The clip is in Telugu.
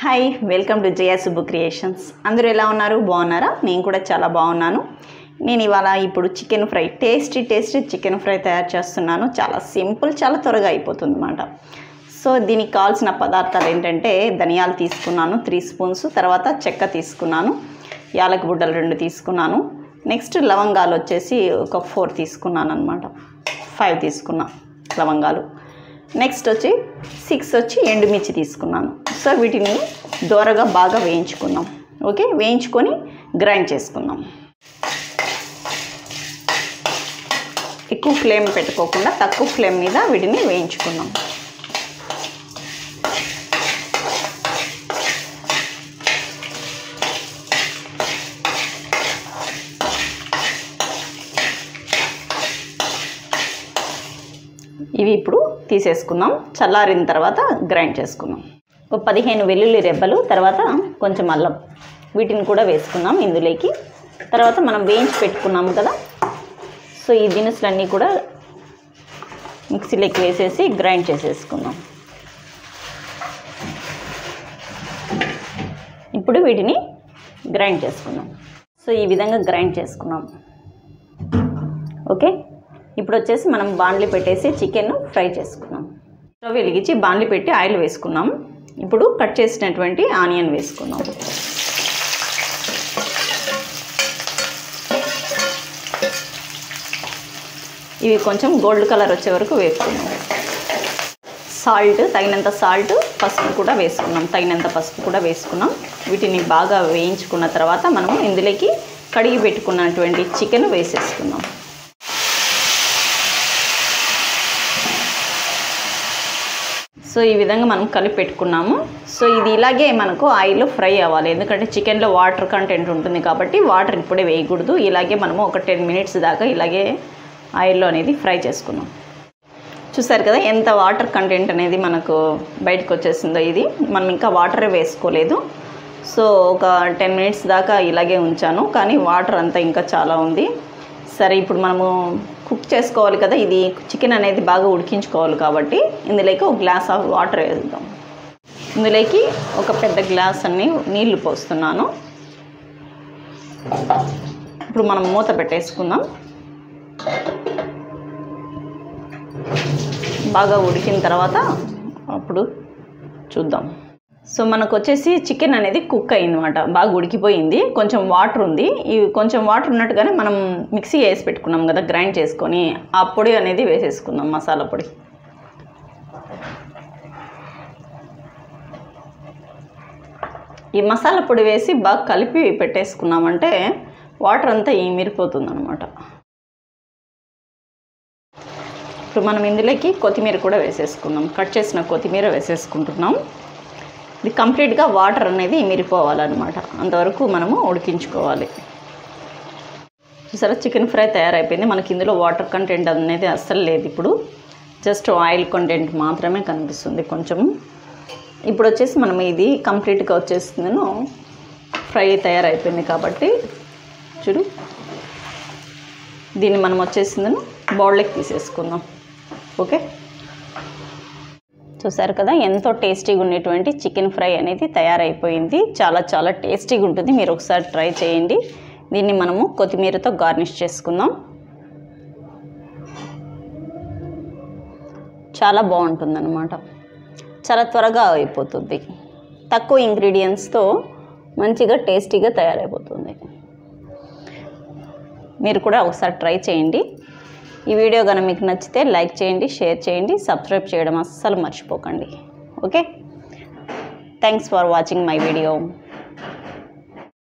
hi welcome to Jaya Subbu creations అందరూ ఎలా ఉన్నారు బాగున్నారా నేను కూడా చాలా బాగున్నాను నేను ఇవాళ ఇప్పుడు chicken fry tasty tasty chicken fry తయారు చేస్తున్నాను చాలా సింపుల్ చాలా త్వరగా అయిపోతుంది అన్నమాట సో దీనికి కావాల్సిన పదార్థాలు ఏంటంటే ధనియాలు తీసుకున్నాను త్రీ స్పూన్స్ తర్వాత చెక్క తీసుకున్నాను యాలక బుడ్డలు రెండు తీసుకున్నాను నెక్స్ట్ లవంగాలు వచ్చేసి ఒక ఫోర్ తీసుకున్నాను అనమాట ఫైవ్ తీసుకున్నా లవంగాలు నెక్స్ట్ వచ్చి సిక్స్ వచ్చి ఎండుమిర్చి తీసుకున్నాను సో వీటిని దోరగా బాగా వేయించుకుందాం ఓకే వేయించుకొని గ్రైండ్ చేసుకుందాం ఎక్కువ ఫ్లేమ్ పెట్టుకోకుండా తక్కువ ఫ్లేమ్ మీద వీటిని వేయించుకుందాం ఇవి ఇప్పుడు తీసేసుకుందాం చల్లారిన తర్వాత గ్రైండ్ చేసుకుందాం ఒక పదిహేను వెల్లుల్లి రెబ్బలు తర్వాత కొంచెం అల్లం వీటిని కూడా వేసుకుందాం ఇందులోకి తర్వాత మనం వేయించి పెట్టుకున్నాము కదా సో ఈ దినుసులన్నీ కూడా మిక్సీలోకి వేసేసి గ్రైండ్ చేసేసుకుందాం ఇప్పుడు వీటిని గ్రైండ్ చేసుకుందాం సో ఈ విధంగా గ్రైండ్ చేసుకున్నాం ఓకే ఇప్పుడు వచ్చేసి మనం బాండ్లీ పెట్టేసి చికెన్ ఫ్రై చేసుకున్నాం స్టవ్ వెలిగించి బాండ్లీ పెట్టి ఆయిల్ వేసుకున్నాం ఇప్పుడు కట్ చేసినటువంటి ఆనియన్ వేసుకుందాం ఇవి కొంచెం గోల్డ్ కలర్ వచ్చే వరకు వేసుకున్నాం సాల్ట్ తగినంత సాల్ట్ పసుపు కూడా వేసుకున్నాం తగినంత పసుపు కూడా వేసుకున్నాం వీటిని బాగా వేయించుకున్న తర్వాత మనము ఇందులోకి కడిగి పెట్టుకున్నటువంటి చికెన్ వేసేసుకుందాం సో ఈ విధంగా మనం కలిపి పెట్టుకున్నాము సో ఇది ఇలాగే మనకు ఆయిల్లో ఫ్రై అవ్వాలి ఎందుకంటే చికెన్లో వాటర్ కంటెంట్ ఉంటుంది కాబట్టి వాటర్ ఇప్పుడే వేయకూడదు ఇలాగే మనము ఒక టెన్ మినిట్స్ దాకా ఇలాగే ఆయిల్లో అనేది ఫ్రై చేసుకున్నాం చూసారు కదా ఎంత వాటర్ కంటెంట్ అనేది మనకు బయటకు వచ్చేసిందో ఇది మనం ఇంకా వాటరే వేసుకోలేదు సో ఒక టెన్ మినిట్స్ దాకా ఇలాగే ఉంచాను కానీ వాటర్ అంతా ఇంకా చాలా ఉంది సరే ఇప్పుడు మనము కుక్ చేసుకోవాలి కదా ఇది చికెన్ అనేది బాగా ఉడికించుకోవాలి కాబట్టి ఇందులోకి ఒక గ్లాస్ ఆఫ్ వాటర్ వేద్దాం ఇందులోకి ఒక పెద్ద గ్లాస్ అన్ని నీళ్లు పోస్తున్నాను ఇప్పుడు మనం మూత పెట్టేసుకుందాం బాగా ఉడికిన తర్వాత అప్పుడు చూద్దాం సో మనకు వచ్చేసి చికెన్ అనేది కుక్ అయిందన్నమాట బాగా ఉడికిపోయింది కొంచెం వాటర్ ఉంది ఇవి కొంచెం వాటర్ ఉన్నట్టుగానే మనం మిక్సీ వేసి పెట్టుకున్నాం కదా గ్రైండ్ చేసుకొని ఆ పొడి అనేది వేసేసుకుందాం మసాలా పొడి ఈ మసాలా పొడి వేసి బాగా కలిపి పెట్టేసుకున్నామంటే వాటర్ అంతా ఈమిరిపోతుంది అనమాట ఇప్పుడు మనం ఇందులోకి కొత్తిమీర కూడా వేసేసుకుందాం కట్ చేసిన కొత్తిమీర వేసేసుకుంటున్నాం ఇది కంప్లీట్గా వాటర్ అనేది మిరిపోవాలన్నమాట అంతవరకు మనము ఉడికించుకోవాలి చూసారా చికెన్ ఫ్రై తయారైపోయింది మనకి ఇందులో వాటర్ కంటెంట్ అనేది అస్సలు లేదు ఇప్పుడు జస్ట్ ఆయిల్ కంటెంట్ మాత్రమే కనిపిస్తుంది కొంచెం ఇప్పుడు వచ్చేసి మనం ఇది కంప్లీట్గా వచ్చేసిందను ఫ్రై తయారైపోయింది కాబట్టి చూడు దీన్ని మనం వచ్చేసిందను బౌల్లోకి తీసేసుకుందాం ఓకే చూసారు కదా ఎంతో టేస్టీగా ఉండేటువంటి చికెన్ ఫ్రై అనేది తయారైపోయింది చాలా చాలా టేస్టీగా ఉంటుంది మీరు ఒకసారి ట్రై చేయండి దీన్ని మనము కొత్తిమీరతో గార్నిష్ చేసుకుందాం చాలా బాగుంటుంది అనమాట చాలా త్వరగా అయిపోతుంది తక్కువ ఇంగ్రీడియంట్స్తో మంచిగా టేస్టీగా తయారైపోతుంది మీరు కూడా ఒకసారి ట్రై చేయండి ఈ వీడియో కనుక మీకు నచ్చితే లైక్ చేయండి షేర్ చేయండి సబ్స్క్రైబ్ చేయడం అస్సలు మర్చిపోకండి okay thanks for watching my video